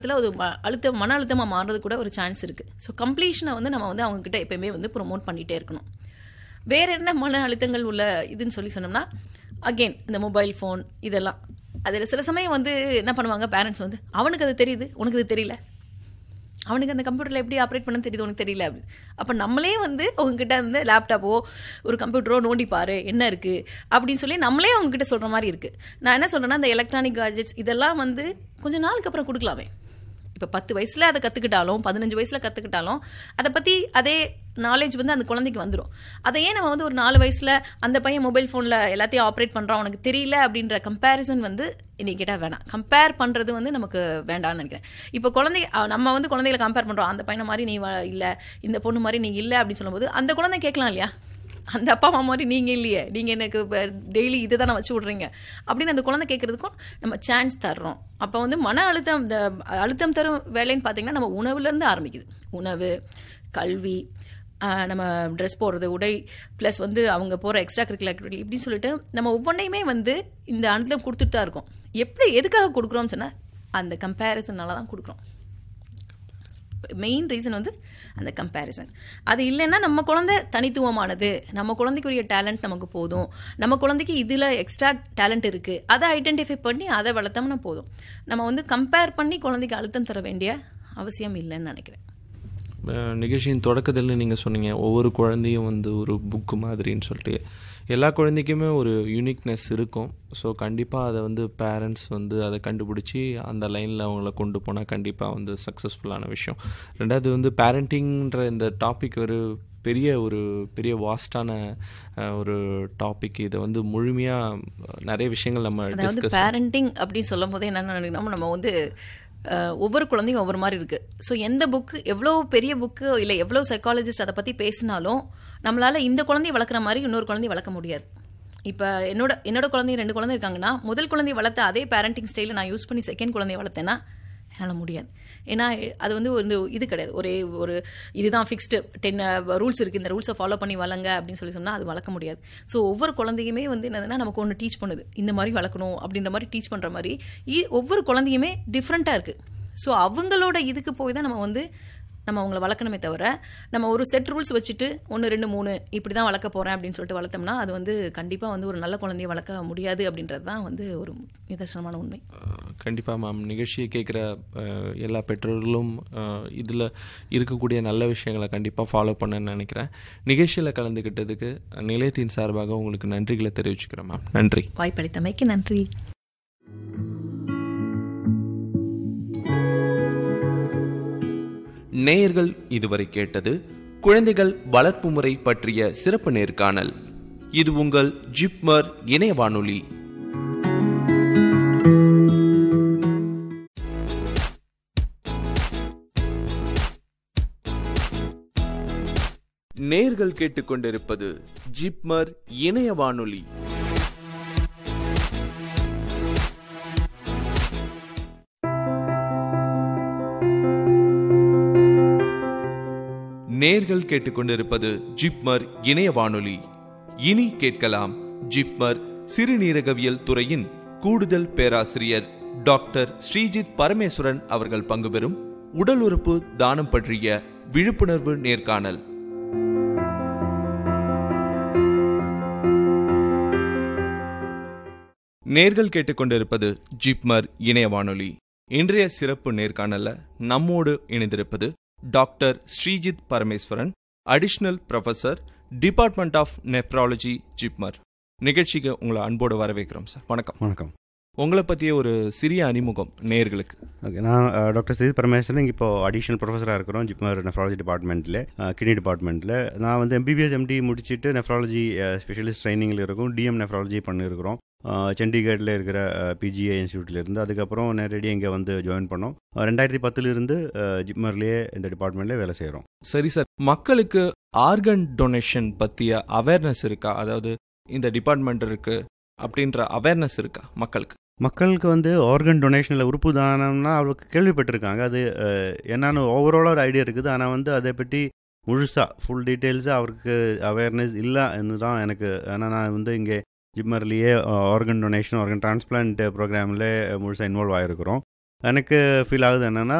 இதில் ஒரு ம அழுத்தம் மன அழுத்தமாக மாறுறது கூட ஒரு சான்ஸ் இருக்குது ஸோ கம்ப்ளீஷனை வந்து நம்ம வந்து அவங்கக்கிட்ட எப்பயுமே வந்து ப்ரொமோட் பண்ணிகிட்டே இருக்கணும் வேற என்ன மன அழுத்தங்கள் உள்ள இதுன்னு சொல்லி சொன்னோம்னா அகெயின் இந்த மொபைல் ஃபோன் இதெல்லாம் அதில் சில சமயம் வந்து என்ன பண்ணுவாங்க பேரண்ட்ஸ் வந்து அவனுக்கு அது தெரியுது உனக்கு அது தெரியல அவனுக்கு அந்த கம்ப்யூட்டரில் எப்படி ஆப்ரேட் பண்ண தெரியுது உனக்கு தெரியல அப்படி அப்போ நம்மளே வந்து அவங்கக்கிட்ட வந்து லேப்டாப்போ ஒரு கம்ப்யூட்டரோ நோண்டி பாரு என்ன இருக்குது அப்படின்னு சொல்லி நம்மளே அவங்கக்கிட்ட சொல்கிற மாதிரி இருக்குது நான் என்ன சொல்கிறேன்னா இந்த எலக்ட்ரானிக் கேஜெட்ஸ் இதெல்லாம் வந்து கொஞ்சம் நாளுக்கு அப்புறம் கொடுக்கலாமே இப்போ பத்து வயசில் அதை கற்றுக்கிட்டாலும் பதினஞ்சு வயசில் கற்றுக்கிட்டாலும் அதை பற்றி அதே நாலேஜ் வந்து அந்த குழந்தைக்கு வந்துடும் அதை ஏன் நம்ம வந்து ஒரு நாலு வயசில் அந்த பையன் மொபைல் ஃபோனில் எல்லாத்தையும் ஆப்ரேட் பண்ணுறான் உனக்கு தெரியல அப்படின்ற கம்பேரிசன் வந்து இன்னைக்கு கேட்டால் வேணாம் கம்பேர் பண்ணுறது வந்து நமக்கு வேண்டாம்னு நினைக்கிறேன் இப்போ குழந்தை நம்ம வந்து குழந்தைகளை கம்பேர் பண்ணுறோம் அந்த பையனை மாதிரி நீ இல்லை இந்த பொண்ணு மாதிரி நீ இல்லை அப்படின்னு சொல்லும்போது அந்த குழந்தை கேட்கலாம் இல்லையா அந்த அப்பா அம்மா மாதிரி நீங்கள் இல்லையே நீங்கள் எனக்கு டெய்லி இதை தானே வச்சு விட்றீங்க அப்படின்னு அந்த குழந்தை கேட்குறதுக்கும் நம்ம சான்ஸ் தர்றோம் அப்போ வந்து மன அழுத்தம் இந்த அழுத்தம் தரும் வேலைன்னு பார்த்தீங்கன்னா நம்ம உணவுலேருந்து ஆரம்பிக்குது உணவு கல்வி நம்ம ட்ரெஸ் போடுறது உடை ப்ளஸ் வந்து அவங்க போகிற எக்ஸ்ட்ரா கரிக்குலர் ஆக்டிவிட்டி இப்படின்னு சொல்லிட்டு நம்ம ஒவ்வொன்றையுமே வந்து இந்த அழுத்தம் கொடுத்துட்டு தான் இருக்கோம் எப்படி எதுக்காக கொடுக்குறோம்னு சொன்னால் அந்த கம்பேரிசனால தான் கொடுக்குறோம் மெயின் ரீசன் வந்து அந்த கம்பேரிசன் அது இல்லைன்னா நம்ம குழந்தை தனித்துவமானது நம்ம குழந்தைக்குரிய டேலண்ட் நமக்கு போதும் நம்ம குழந்தைக்கு இதில் எக்ஸ்ட்ரா டேலண்ட் இருக்குது அதை ஐடென்டிஃபை பண்ணி அதை வளர்த்தோம்னா போதும் நம்ம வந்து கம்பேர் பண்ணி குழந்தைக்கு அழுத்தம் தர வேண்டிய அவசியம் இல்லைன்னு நினைக்கிறேன் நிகழ்ச்சியின் தொடக்கத்தில் நீங்கள் சொன்னீங்க ஒவ்வொரு குழந்தையும் வந்து ஒரு புக்கு மாதிரின்னு சொல்லிட்டு எல்லா குழந்தைக்குமே ஒரு யூனிக்னஸ் இருக்கும் ஸோ கண்டிப்பாக அதை வந்து பேரண்ட்ஸ் வந்து அதை கண்டுபிடிச்சி அந்த லைனில் அவங்கள கொண்டு போனால் கண்டிப்பாக வந்து சக்ஸஸ்ஃபுல்லான விஷயம் ரெண்டாவது வந்து பேரண்டிங்ன்ற இந்த டாபிக் ஒரு பெரிய ஒரு பெரிய வாஸ்டான ஒரு டாபிக் இதை வந்து முழுமையாக நிறைய விஷயங்கள் நம்ம அதாவது பேரண்டிங் அப்படின்னு சொல்லும் போதே என்ன நினைக்கணும் நம்ம வந்து ஒவ்வொரு குழந்தையும் ஒவ்வொரு மாதிரி இருக்குது ஸோ எந்த புக்கு எவ்வளோ பெரிய புக்கு இல்லை எவ்வளோ சைக்காலஜிஸ்ட் அதை பற்றி பேசினாலும் நம்மளால் இந்த குழந்தைய வளர்க்குற மாதிரி இன்னொரு குழந்தைய வளர்க்க முடியாது இப்போ என்னோட என்னோட குழந்தைய ரெண்டு குழந்தை இருக்காங்கன்னா முதல் குழந்தைய வளர்த்த அதே பேரண்டிங் ஸ்டைலில் நான் யூஸ் பண்ணி செகண்ட் குழந்தைய வளர்த்தேன்னா என்னால் முடியாது ஏன்னா அது வந்து ஒரு இது கிடையாது ஒரே ஒரு இதுதான் ஃபிக்ஸ்டு டென் ரூல்ஸ் இருக்குது இந்த ரூல்ஸை ஃபாலோ பண்ணி வளங்க அப்படின்னு சொல்லி சொன்னால் அது வளர்க்க முடியாது ஸோ ஒவ்வொரு குழந்தையுமே வந்து என்னதுன்னா நமக்கு ஒன்று டீச் பண்ணுது இந்த மாதிரி வளர்க்கணும் அப்படின்ற மாதிரி டீச் பண்ணுற மாதிரி ஒவ்வொரு குழந்தையுமே டிஃப்ரெண்ட்டாக இருக்குது ஸோ அவங்களோட இதுக்கு போய் தான் நம்ம வந்து நம்ம அவங்கள வளர்க்கணுமே தவிர நம்ம ஒரு செட் ரூல்ஸ் வச்சுட்டு ஒன்று ரெண்டு மூணு இப்படி தான் வளர்க்க போகிறேன் அப்படின்னு சொல்லிட்டு வளர்த்தோம்னா அது வந்து கண்டிப்பாக வந்து ஒரு நல்ல குழந்தைய வளர்க்க முடியாது அப்படின்றது தான் வந்து ஒரு நிதர்சனமான உண்மை கண்டிப்பாக மேம் நிகழ்ச்சியை கேட்குற எல்லா பெற்றோர்களும் இதில் இருக்கக்கூடிய நல்ல விஷயங்களை கண்டிப்பாக ஃபாலோ பண்ண நினைக்கிறேன் நிகழ்ச்சியில் கலந்துக்கிட்டதுக்கு நிலையத்தின் சார்பாக உங்களுக்கு நன்றிகளை தெரிவிச்சுக்கிறேன் மேம் நன்றி வாய்ப்பளித்தமைக்கு நன்றி நேயர்கள் இதுவரை கேட்டது குழந்தைகள் வளர்ப்பு முறை பற்றிய சிறப்பு நேர்காணல் இது உங்கள் ஜிப்மர் இணைய வானொலி நேர்கள் கேட்டுக்கொண்டிருப்பது ஜிப்மர் இணைய வானொலி நேர்கள் கேட்டுக்கொண்டிருப்பது ஜிப்மர் இணைய வானொலி இனி கேட்கலாம் ஜிப்மர் சிறுநீரகவியல் துறையின் கூடுதல் பேராசிரியர் டாக்டர் ஸ்ரீஜித் பரமேஸ்வரன் அவர்கள் பங்கு பெறும் உடல் உறுப்பு தானம் பற்றிய விழிப்புணர்வு நேர்காணல் நேர்கள் கேட்டுக்கொண்டிருப்பது ஜிப்மர் இணைய வானொலி இன்றைய சிறப்பு நேர்காணல்ல நம்மோடு இணைந்திருப்பது doctor Sreejith Parameswaran additional professor department of nephrology JIPMER நிகழ்ச்சிக்கு உங்களை அன்போடு வரவேற்கிறோம் சார் வணக்கம் வணக்கம் உங்களை பற்றிய ஒரு சிறிய அறிமுகம் நேர்களுக்கு ஓகே நான் டாக்டர் ஸ்ரீஜித் பரமேஸ்வரன் இங்கே இப்போ அடிஷனல் ப்ரொஃபஸராக இருக்கிறோம் ஜிப்மர் நெஃப்ராலஜி டிபார்ட்மெண்ட்டில் கிட்னி டிபார்ட்மெண்ட்டில் நான் வந்து எம்பிபிஎஸ் எம்டி முடிச்சுட்டு நெஃப்ராலஜி ஸ்பெஷலிஸ்ட் ட்ரைனிங்கில் இருக்கும் டிஎம் நெஃப்ராலஜி பண்ணியிருக்கிறோம் சண்டிகரில் இருக்கிற பிஜிஏ இன்ஸ்டியூட்லேருந்து அதுக்கப்புறம் நேரடியாக இங்கே வந்து ஜாயின் பண்ணோம் ரெண்டாயிரத்தி பத்துலேருந்து ஜிப்மர்லேயே இந்த டிபார்ட்மெண்ட்லேயே வேலை செய்கிறோம் சரி சார் மக்களுக்கு ஆர்கன் டொனேஷன் பற்றிய அவேர்னஸ் இருக்கா அதாவது இந்த டிபார்ட்மெண்ட் இருக்கு அப்படின்ற அவேர்னஸ் இருக்கா மக்களுக்கு மக்களுக்கு வந்து ஆர்கன் டொனேஷனில் உறுப்பு தானம்னா அவருக்கு கேள்விப்பட்டிருக்காங்க அது என்னன்னு ஓவராலாக ஒரு ஐடியா இருக்குது ஆனால் வந்து அதை பற்றி முழுசாக ஃபுல் டீட்டெயில்ஸாக அவருக்கு அவேர்னஸ் இல்லைன்னு தான் எனக்கு ஆனால் நான் வந்து இங்கே ஜிம்மர்லேயே ஆர்கன் டொனேஷன் ஆர்கன் டிரான்ஸ்பிளான்ட் ப்ரோக்ராமில் முழுசாக இன்வால்வ் ஆகிருக்கிறோம் எனக்கு ஃபீல் ஆகுது என்னென்னா